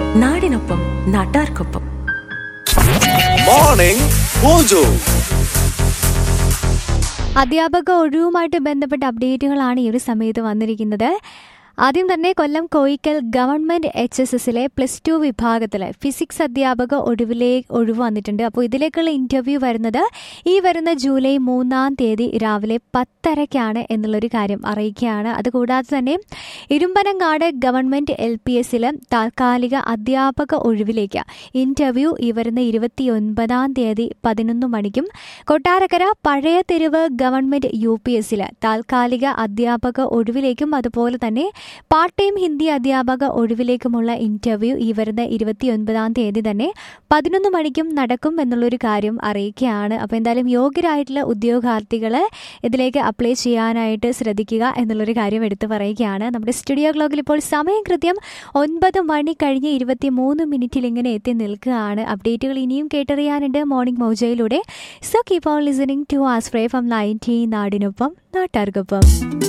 നാടിനൊപ്പം നാട്ടാർക്കൊപ്പം morning mojo അധ്യാപക ഒഴിവുമായിട്ട് ബന്ധപ്പെട്ട അപ്ഡേറ്റുകളാണ് ഈ ഒരു സമയത്ത് വന്നിരിക്കുന്നത് ആദ്യം തന്നെ Kollam Koyikkal government H S എസിലെ പ്ലസ് ടു വിഭാഗത്തിലെ ഫിസിക്സ് അധ്യാപക ഒഴിവിലേ ഒഴിവ് വന്നിട്ടുണ്ട് അപ്പോൾ ഇതിലേക്കുള്ള ഇന്റർവ്യൂ വരുന്നത് ഈ വരുന്ന ജൂലൈ മൂന്നാം തീയതി രാവിലെ പത്തരയ്ക്കാണ് എന്നുള്ളൊരു കാര്യം അറിയിക്കുകയാണ് അതുകൂടാതെ തന്നെ ഇരുമ്പനങ്ങാട് ഗവൺമെന്റ് എൽ പി എസിലെ താൽക്കാലിക അധ്യാപക ഒഴിവിലേക്ക് ഇന്റർവ്യൂ ഈ വരുന്ന ഇരുപത്തി ഒൻപതാം തീയതി പതിനൊന്ന് മണിക്കും കൊട്ടാരക്കര പഴയ തെരുവ് ഗവൺമെന്റ് യു പി എസിലെ താൽക്കാലിക അധ്യാപക ഒഴിവിലേക്കും അതുപോലെ തന്നെ പാർട്ട് ടൈം ഹിന്ദി അധ്യാപക ഒഴിവിലേക്കുമുള്ള ഇന്റർവ്യൂ ഈ വരുന്ന ഇരുപത്തിയൊൻപതാം തീയതി തന്നെ പതിനൊന്ന് മണിക്കും നടക്കും എന്നുള്ളൊരു കാര്യം അറിയിക്കുകയാണ് അപ്പോൾ എന്തായാലും യോഗ്യരായിട്ടുള്ള ഉദ്യോഗാർത്ഥികൾ ഇതിലേക്ക് അപ്ലൈ ചെയ്യാനായിട്ട് ശ്രദ്ധിക്കുക എന്നുള്ളൊരു കാര്യം എടുത്തു പറയുകയാണ് നമ്മുടെ സ്റ്റുഡിയോ ക്ലോക്കിൽ ഇപ്പോൾ സമയം കൃത്യം ഒൻപത് മണി കഴിഞ്ഞ് ഇരുപത്തി മൂന്ന് മിനിറ്റിൽ ഇങ്ങനെ എത്തി നിൽക്കുകയാണ് അപ്ഡേറ്റുകൾ ഇനിയും കേട്ടറിയാനുണ്ട് മോർണിംഗ് മൗജയിലൂടെ so keep on listening to ആസ്പ്രേ ഫ്രം നയൻറ്റി നാടിനൊപ്പം നാട്ടാർക്കൊപ്പം